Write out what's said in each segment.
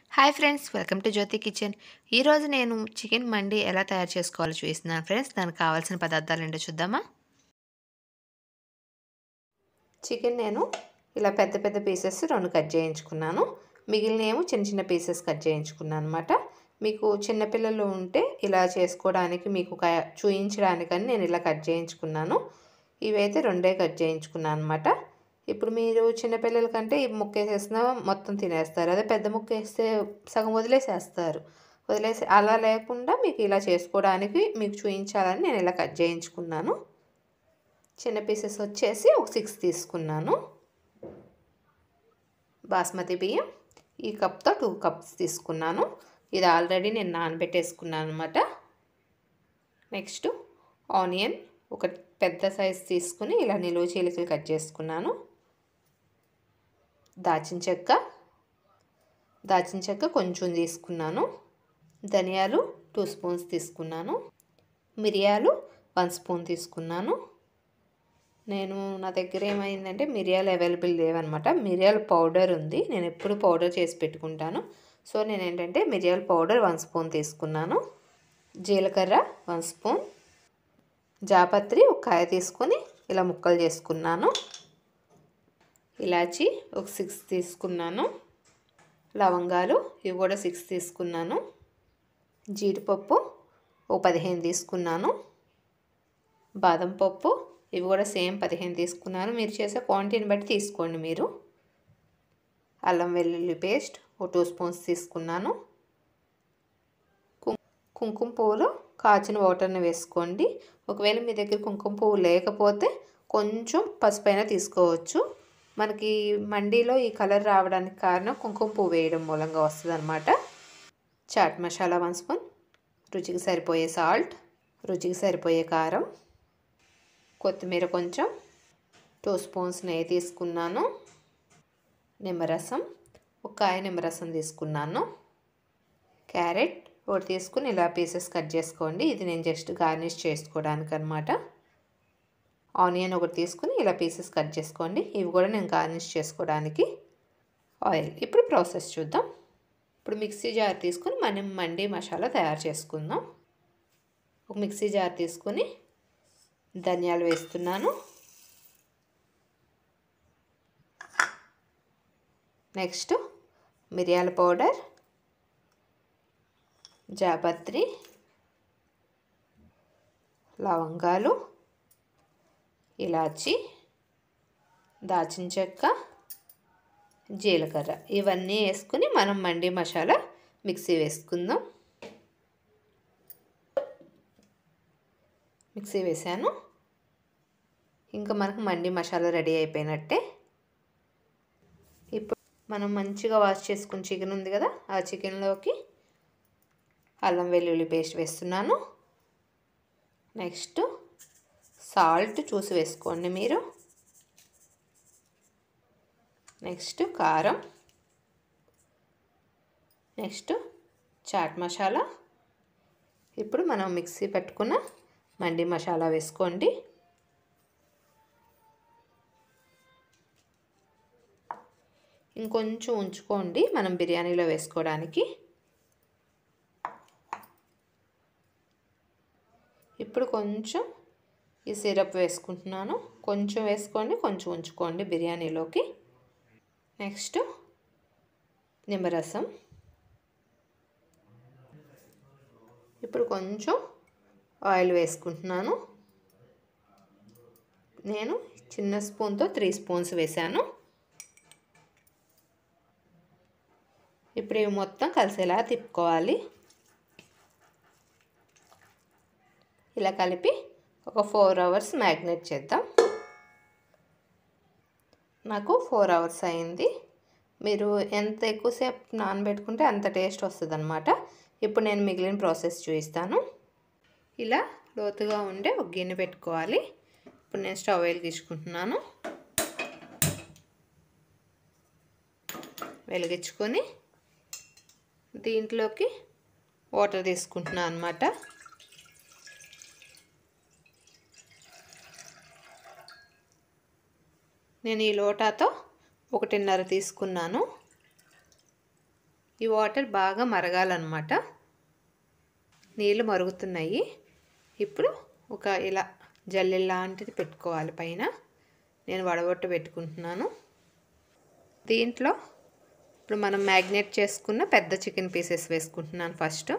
hi friends welcome to Jyothi kitchen ఈరోజు నేను chicken మండి ఎలా తయారు చేసుకోవాలో చూపిస్తున్నాను ఫ్రెండ్స్ దానికి కావాల్సిన పదార్థాలు ఏంటో చూద్దామా చికెన్ నేను ఇలా పెద్ద పెద్ద పీసెస్ రెండు కట్ చేయించుకున్నాను మిగిలిన ఏమో చిన్న చిన్న పీసెస్ కట్ చేయించుకున్నాను అనమాట మీకు చిన్నపిల్లలు ఉంటే ఇలా చేసుకోవడానికి మీకు చూయించడానికని నేను ఇలా కట్ చేయించుకున్నాను ఇవైతే రెండే కట్ చేయించుకున్నాను అనమాట ఇప్పుడు మీరు చిన్నపిల్లల కంటే ఈ ముక్క వేసేసినా మొత్తం తినేస్తారు అదే పెద్ద ముక్క వేస్తే సగం వదిలేసేస్తారు వదిలేసి అలా లేకుండా మీకు ఇలా చేసుకోవడానికి మీకు చూపించాలని నేను ఇలా కట్ చేయించుకున్నాను చిన్న పీసెస్ వచ్చేసి ఒక సిక్స్ తీసుకున్నాను బాస్మతి బియ్యం ఈ కప్తో టూ కప్స్ తీసుకున్నాను ఇది ఆల్రెడీ నేను నానబెట్టేసుకున్నాను అనమాట నెక్స్ట్ ఆనియన్ ఒక పెద్ద సైజ్ తీసుకుని ఇలా నిలువ చీలికలు కట్ చేసుకున్నాను దాచిన చెక్క దాచిన చెక్క కొంచెం తీసుకున్నాను ధనియాలు టూ స్పూన్స్ తీసుకున్నాను మిరియాలు వన్ స్పూన్ తీసుకున్నాను నేను నా దగ్గర ఏమైందంటే మిరియాలు అవైలబుల్ లేవన్నమాట మిరియాల పౌడర్ ఉంది నేను ఎప్పుడు పౌడర్ చేసి పెట్టుకుంటాను సో నేను ఏంటంటే మిరియాల పౌడర్ వన్ స్పూన్ తీసుకున్నాను జీలకర్ర వన్ స్పూన్ జాపత్రి ఒక కాయ తీసుకొని ఇలా ముక్కలు చేసుకున్నాను ఇలాచి ఒక సిక్స్ తీసుకున్నాను లవంగాలు ఇవి కూడా సిక్స్ తీసుకున్నాను జీడిపప్పు ఓ పదిహేను తీసుకున్నాను బాదం పప్పు ఇవి కూడా సేమ్ పదిహేను తీసుకున్నాను మీరు చేసే క్వాంటిటీని బట్టి తీసుకోండి మీరు అల్లం వెల్లుల్లి పేస్ట్ ఓ టూ స్పూన్స్ తీసుకున్నాను కుంకుమ పువ్వులు కాచిన వాటర్ని వేసుకోండి ఒకవేళ మీ దగ్గర కుంకుమ పువ్వు లేకపోతే కొంచెం పసుపైన తీసుకోవచ్చు మనకి మండీలో ఈ కలర్ రావడానికి కారణం కుంకుమ పువ్వు వేయడం మూలంగా వస్తుంది అనమాట చాట్ మసాలా వన్ స్పూన్ రుచికి సరిపోయే సాల్ట్ రుచికి సరిపోయే కారం కొత్తిమీర కొంచెం టూ స్పూన్స్ నెయ్యి తీసుకున్నాను నిమ్మరసం ఒక కాయ నిమ్మరసం తీసుకున్నాను క్యారెట్ ఒకటి తీసుకుని ఇలా పీసెస్ కట్ చేసుకోండి ఇది నేను జస్ట్ గార్నిష్ చేసుకోవడానికి అనమాట ఆనియన్ ఒకటి తీసుకుని ఇలా పీసెస్ కట్ చేసుకోండి ఇవి కూడా నేను గార్నిష్ చేసుకోవడానికి ఆయిల్ ఇప్పుడు ప్రాసెస్ చూద్దాం ఇప్పుడు మిక్సీ జార్ తీసుకుని మనం మండి మసాలా తయారు చేసుకుందాం ఒక మిక్సీ జార్ తీసుకుని ధనియాలు వేస్తున్నాను నెక్స్ట్ మిరియాల పౌడర్ జాపత్రి లవంగాలు ఇలాచి దాచిన చెక్క జీలకర్ర ఇవన్నీ వేసుకుని మనం మండి మసాలా మిక్సీ వేసుకుందాం మిక్సీ వేసాను ఇంకా మనకు మండి మసాలా రెడీ అయిపోయినట్టే ఇప్పుడు మనం మంచిగా వాష్ చేసుకున్న చికెన్ ఉంది కదా ఆ చికెన్లోకి అల్లం వెల్లుల్లి పేస్ట్ వేస్తున్నాను నెక్స్ట్ సాల్ట్ చూసి వేసుకోండి మీరు నెక్స్ట్ కారం నెక్స్ట్ చాట్ మసాలా ఇప్పుడు మనం మిక్సీ పెట్టుకున్న మండి మసాలా వేసుకోండి ఇంకొంచెం ఉంచుకోండి మనం బిర్యానీలో వేసుకోవడానికి ఇప్పుడు కొంచెం ఈ సిరప్ వేసుకుంటున్నాను కొంచెం వేసుకోండి కొంచెం ఉంచుకోండి బిర్యానీలోకి నెక్స్ట్ నిమ్మరసం ఇప్పుడు కొంచెం ఆయిల్ వేసుకుంటున్నాను నేను చిన్న స్పూన్తో త్రీ స్పూన్స్ వేసాను ఇప్పుడు ఇవి మొత్తం కలిసేలా తిప్పుకోవాలి ఇలా కలిపి ఒక ఫోర్ అవర్స్ మ్యాగ్నేట్ చేద్దాం నాకు ఫోర్ అవర్స్ అయింది మీరు ఎంత ఎక్కువసేపు నానబెట్టుకుంటే అంత టేస్ట్ వస్తుంది అనమాట ఇప్పుడు నేను మిగిలిన ప్రాసెస్ చూపిస్తాను ఇలా లోతుగా ఉండే ఒక గిన్నె పెట్టుకోవాలి ఇప్పుడు నేను స్టవ్ వెలిగించుకుంటున్నాను వెలిగించుకొని దీంట్లోకి వాటర్ తీసుకుంటున్నాను అనమాట నేను ఈ లోటాతో ఒకటిన్నర తీసుకున్నాను ఈ వాటర్ బాగా మరగాలన్నమాట నీళ్ళు మరుగుతున్నాయి ఇప్పుడు ఒక ఇలా జల్లె లాంటిది పెట్టుకోవాలి పైన నేను వడబొట్టు పెట్టుకుంటున్నాను దీంట్లో ఇప్పుడు మనం మ్యాగ్నేట్ చేసుకున్న పెద్ద చికెన్ పీసెస్ వేసుకుంటున్నాను ఫస్ట్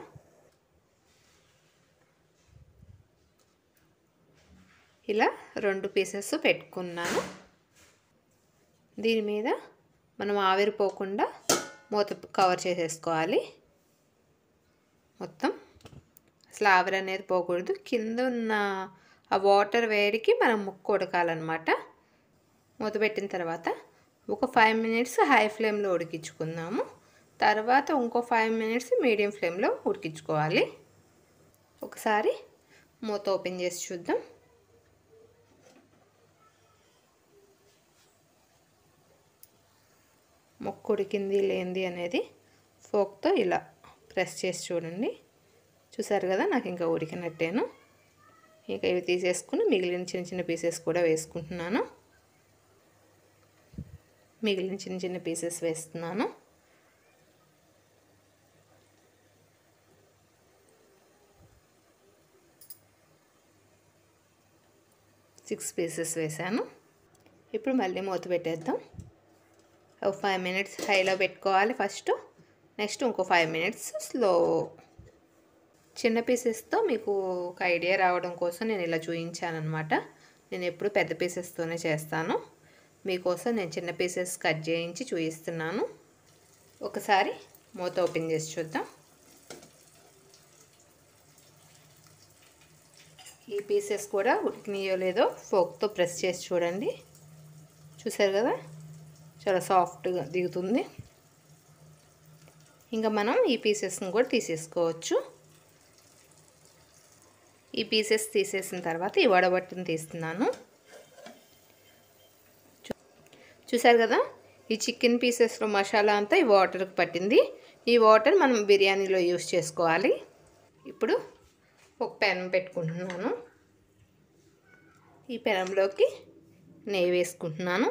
ఇలా రెండు పీసెస్ పెట్టుకున్నాను దీని మీద మనం ఆవిరిపోకుండా మూత కవర్ చేసేసుకోవాలి మొత్తం అసలు ఆవిరి అనేది పోకూడదు కింద ఉన్న ఆ వాటర్ వేడికి మనం ముక్కు ఉడకాలన్నమాట మూత పెట్టిన తర్వాత ఒక ఫైవ్ మినిట్స్ హై ఫ్లేమ్లో ఉడికించుకుందాము తర్వాత ఇంకో ఫైవ్ మినిట్స్ మీడియం ఫ్లేమ్లో ఉడికించుకోవాలి ఒకసారి మూత ఓపెన్ చేసి చూద్దాం మొక్కు ఉడికింది లేనిది అనేది ఫోక్తో ఇలా ప్రెస్ చేసి చూడండి చూసారు కదా నాకు ఇంకా ఉడికినట్టేను ఇంకా ఇవి తీసేసుకుని మిగిలిన చిన్న చిన్న పీసెస్ కూడా వేసుకుంటున్నాను మిగిలిన చిన్న చిన్న పీసెస్ వేస్తున్నాను సిక్స్ పీసెస్ వేసాను ఇప్పుడు మళ్ళీ మూత పెట్టేద్దాం ఒక ఫైవ్ మినిట్స్ హైలో పెట్టుకోవాలి ఫస్ట్ నెక్స్ట్ ఇంకో ఫైవ్ మినిట్స్ స్లో చిన్న పీసెస్తో మీకు ఒక ఐడియా రావడం కోసం నేను ఇలా చూపించానమాట నేను ఎప్పుడు పెద్ద పీసెస్తోనే చేస్తాను మీకోసం నేను చిన్న పీసెస్ కట్ చేయించి చూపిస్తున్నాను ఒకసారి మూత ఓపెన్ చేసి చూద్దాం ఈ పీసెస్ కూడా ఉడికినాయో లేదో ఫోక్తో ప్రెస్ చేసి చూడండి చూసారు కదా చాలా సాఫ్ట్గా దిగుతుంది ఇంకా మనం ఈ పీసెస్ని కూడా తీసేసుకోవచ్చు ఈ పీసెస్ తీసేసిన తర్వాత ఈ వడబట్టుని తీస్తున్నాను చూసారు కదా ఈ చికెన్ పీసెస్లో మసాలా అంతా ఈ వాటర్కి పట్టింది ఈ వాటర్ మనం బిర్యానీలో యూస్ చేసుకోవాలి ఇప్పుడు ఒక పెనం పెట్టుకుంటున్నాను ఈ పెనంలోకి నెయ్యి వేసుకుంటున్నాను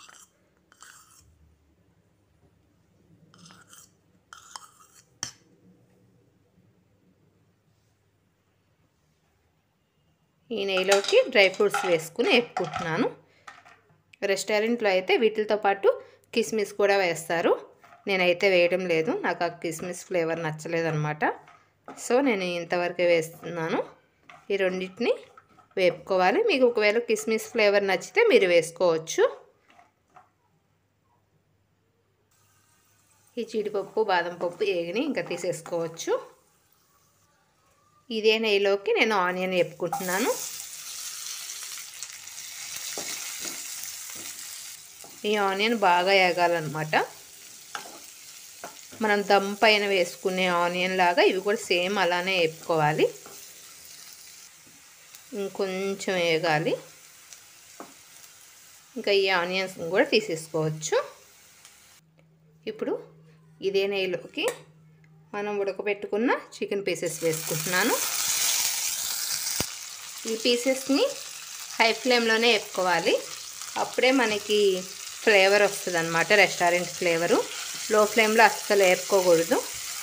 ఈ నెయ్యిలోకి డ్రై ఫ్రూట్స్ వేసుకుని వేపుకుంటున్నాను రెస్టారెంట్లో అయితే వీటితో పాటు కిస్మిస్ కూడా వేస్తారు నేనైతే వేయడం లేదు నాకు ఆ కిస్మిస్ ఫ్లేవర్ నచ్చలేదు అనమాట సో నేను ఇంతవరకే వేస్తున్నాను ఈ రెండింటిని వేపుకోవాలి మీకు ఒకవేళ కిస్మిస్ ఫ్లేవర్ నచ్చితే మీరు వేసుకోవచ్చు ఈ జీడిపప్పు బాదం పప్పు ఏగిని ఇంకా తీసేసుకోవచ్చు ఇదే నెయ్యిలోకి నేను ఆనియన్ వేపుకుంటున్నాను ఈ ఆనియన్ బాగా వేగాలన్నమాట మనం దమ్ పైన వేసుకునే ఆనియన్ లాగా ఇవి కూడా సేమ్ అలానే వేపుకోవాలి ఇంకొంచెం వేగాలి ఇంకా ఈ ఆనియన్స్ కూడా తీసేసుకోవచ్చు ఇప్పుడు ఇదే నెయ్యిలోకి మనం ఉడకబెట్టుకున్న చికెన్ పీసెస్ వేసుకుంటున్నాను ఈ పీసెస్ని హై ఫ్లేమ్లోనే వేపుకోవాలి అప్పుడే మనకి ఫ్లేవర్ వస్తుంది అనమాట రెస్టారెంట్ ఫ్లేవరు లో ఫ్లేమ్లో అస్సలు వేపుకోకూడదు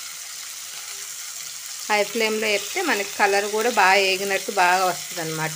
హై ఫ్లేమ్లో వేపితే మనకి కలర్ కూడా బాగా వేగినట్టు బాగా వస్తుంది అనమాట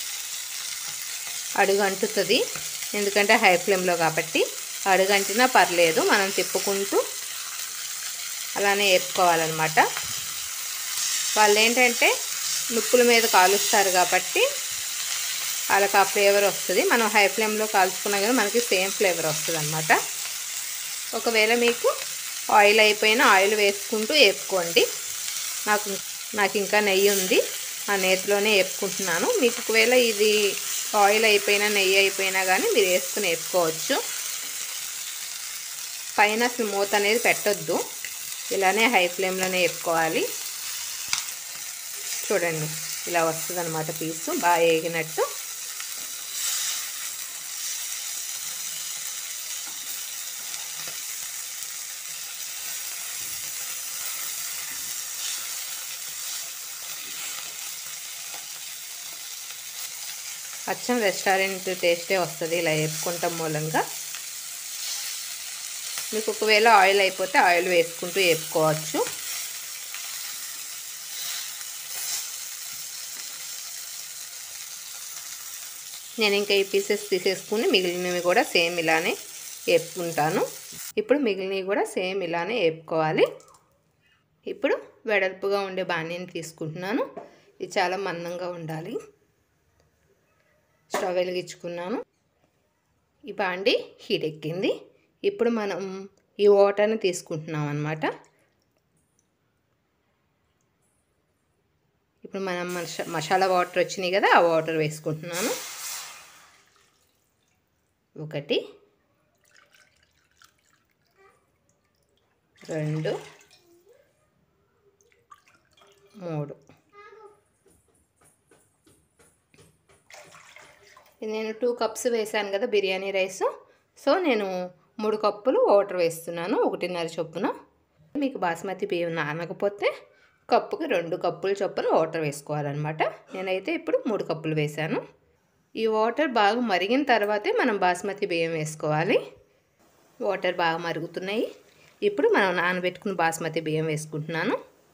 అడుగు అంటుతుంది ఎందుకంటే హై ఫ్లేమ్లో కాబట్టి అడుగంటినా పర్లేదు మనం తిప్పుకుంటూ అలానే వేపుకోవాలన్నమాట వాళ్ళు ఏంటంటే నిప్పుల మీద కాలుస్తారు కాబట్టి వాళ్ళకి ఆ ఫ్లేవర్ వస్తుంది మనం హై ఫ్లేమ్లో కాల్చుకున్నా కానీ మనకి సేమ్ ఫ్లేవర్ వస్తుంది అనమాట ఒకవేళ మీకు ఆయిల్ అయిపోయినా ఆయిల్ వేసుకుంటూ వేపుకోండి నాకు నాకు ఇంకా నెయ్యి ఉంది ఆ నేతిలోనే వేపుకుంటున్నాను మీకు ఒకవేళ ఇది ఆయిల్ అయిపోయినా నెయ్యి అయిపోయినా కానీ మీరు వేసుకుని వేపుకోవచ్చు పైన అసలు మూత అనేది పెట్టొద్దు ఇలానే హై ఫ్లేమ్లోనే వేపుకోవాలి చూడండి ఇలా వస్తుంది అనమాట పీసు బాగా వేగినట్టు అచ్చం రెస్టారెంట్ టేస్టే వస్తుంది ఇలా వేపుకుంటాం మూలంగా మీకు ఒకవేళ ఆయిల్ అయిపోతే ఆయిల్ వేసుకుంటూ వేపుకోవచ్చు నేను ఇంకా ఈ పీసెస్ తీసేసుకుని మిగిలినవి కూడా సేమ్ ఇలానే వేపుకుంటాను ఇప్పుడు మిగిలినవి కూడా సేమ్ ఇలానే వేపుకోవాలి ఇప్పుడు వెడల్పుగా ఉండే బాణీని తీసుకుంటున్నాను ఇది చాలా మందంగా ఉండాలి స్టవ్ వెలిగించుకున్నాను ఈ బాండి హీట్ ఎక్కింది ఇప్పుడు మనం ఈ వాటర్ని తీసుకుంటున్నాం అనమాట ఇప్పుడు మనం మషా మసాలా వాటర్ వచ్చినాయి కదా ఆ వాటర్ వేసుకుంటున్నాను ఒకటి రెండు మూడు నేను టూ కప్స్ వేసాను కదా బిర్యానీ రైస్ సో నేను మూడు కప్పులు వాటర్ వేస్తున్నాను ఒకటిన్నర చొప్పున మీకు బాస్మతి బియ్యం నానకపోతే కప్పుకి రెండు కప్పులు చొప్పున వాటర్ వేసుకోవాలన్నమాట నేనైతే ఇప్పుడు మూడు కప్పులు వేసాను ఈ వాటర్ బాగా మరిగిన తర్వాతే మనం బాస్మతి బియ్యం వేసుకోవాలి వాటర్ బాగా మరుగుతున్నాయి ఇప్పుడు మనం నానబెట్టుకుని బాస్మతి బియ్యం వేసుకుంటున్నాను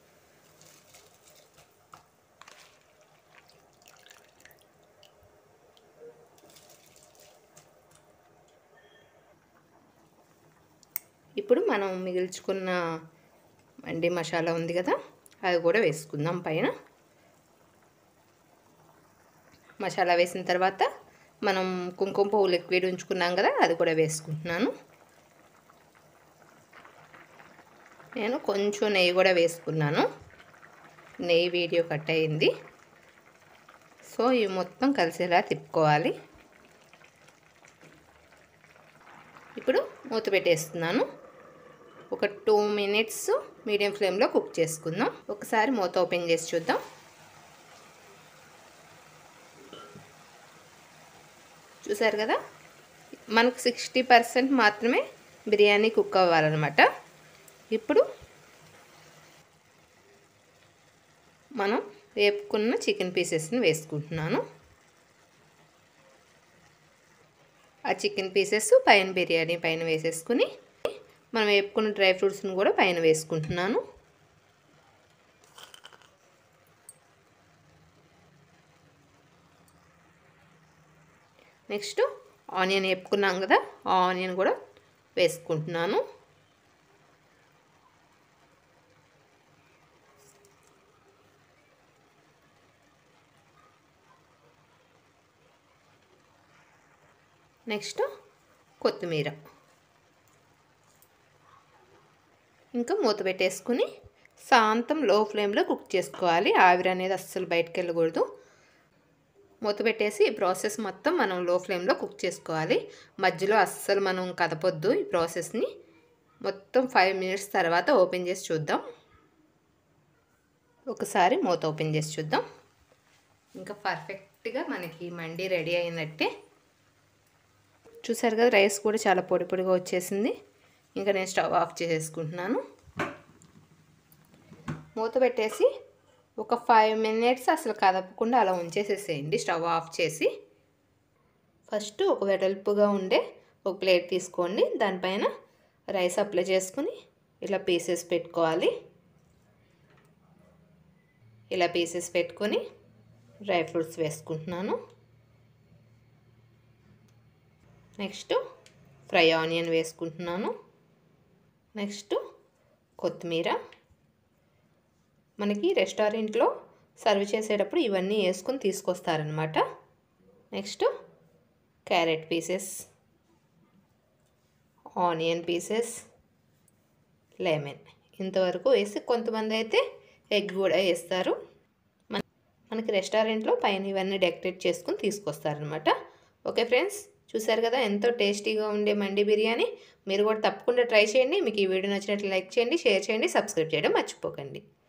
ఇప్పుడు మనం మిగిల్చుకున్న మండి మసాలా ఉంది కదా అది కూడా వేసుకుందాం పైన మసాలా వేసిన తర్వాత మనం కుంకుమ పువ్వు లిక్విడ్ ఉంచుకున్నాం కదా అది కూడా వేసుకుంటున్నాను నేను కొంచెం నెయ్యి కూడా వేసుకున్నాను నెయ్యి వీడియో కట్ అయింది సో ఇవి మొత్తం కలిసేలా తిప్పుకోవాలి ఇప్పుడు మూత పెట్టేస్తున్నాను ఒక టూ మినిట్స్ మీడియం ఫ్లేమ్లో కుక్ చేసుకుందాం ఒకసారి మూత ఓపెన్ చేసి చూద్దాం చూసారు కదా మనకు సిక్స్టీ పర్సెంట్ మాత్రమే బిర్యానీ కుక్ అవ్వాలన్నమాట ఇప్పుడు మనం వేపుకున్న చికెన్ పీసెస్ని వేసుకుంటున్నాను ఆ చికెన్ పీసెస్ పైన బిర్యానీ పైన వేసేసుకుని మనం వేపుకున్న డ్రై ఫ్రూట్స్ని కూడా పైన వేసుకుంటున్నాను నెక్స్ట్ ఆనియన్ వేపుకున్నాం కదా ఆ ఆనియన్ కూడా వేసుకుంటున్నాను నెక్స్ట్ కొత్తిమీర ఇంకా మూత పెట్టేసుకుని శాంతం లో ఫ్లేమ్లో కుక్ చేసుకోవాలి ఆవిరి అనేది అస్సలు బయటకు వెళ్ళకూడదు మూత పెట్టేసి ఈ ప్రాసెస్ మొత్తం మనం లో ఫ్లేమ్లో కుక్ చేసుకోవాలి మధ్యలో అస్సలు మనం కదపొద్దు ఈ ప్రాసెస్ని మొత్తం ఫైవ్ మినిట్స్ తర్వాత ఓపెన్ చేసి చూద్దాం ఒకసారి మూత ఓపెన్ చేసి చూద్దాం ఇంకా పర్ఫెక్ట్గా మనకి మండి రెడీ అయినట్టే చూసారు కదా రైస్ కూడా చాలా పొడి పొడిగా వచ్చేసింది ఇంకా నేను స్టవ్ ఆఫ్ చేసేసుకుంటున్నాను మూత పెట్టేసి ఒక ఫైవ్ మినిట్స్ అసలు కదపకుండా అలా ఉంచేసేసేయండి స్టవ్ ఆఫ్ చేసి ఫస్ట్ ఒక వెడల్పుగా ఉండే ఒక ప్లేట్ తీసుకోండి దానిపైన రైస్ అప్లై చేసుకుని ఇలా పీసెస్ పెట్టుకోవాలి ఇలా పీసెస్ పెట్టుకొని డ్రై ఫ్రూట్స్ వేసుకుంటున్నాను నెక్స్ట్ ఫ్రై ఆనియన్ వేసుకుంటున్నాను నెక్స్ట్ కొత్తిమీర మనకి రెస్టారెంట్లో సర్వ్ చేసేటప్పుడు ఇవన్నీ వేసుకొని తీసుకొస్తారనమాట next carrot pieces onion pieces lemon ఇంతవరకు వేసి కొంతమంది అయితే ఎగ్ కూడా వేస్తారు మన మనకి రెస్టారెంట్లో పైన ఇవన్నీ డెకరేట్ చేసుకుని తీసుకొస్తారనమాట ఓకే ఫ్రెండ్స్ చూసారు కదా ఎంతో టేస్టీగా ఉండే మండి బిర్యానీ మీరు కూడా తప్పకుండా ట్రై చేయండి మీకు ఈ వీడియో నచ్చినట్లు లైక్ చేయండి షేర్ చేయండి సబ్స్క్రైబ్ చేయడం మర్చిపోకండి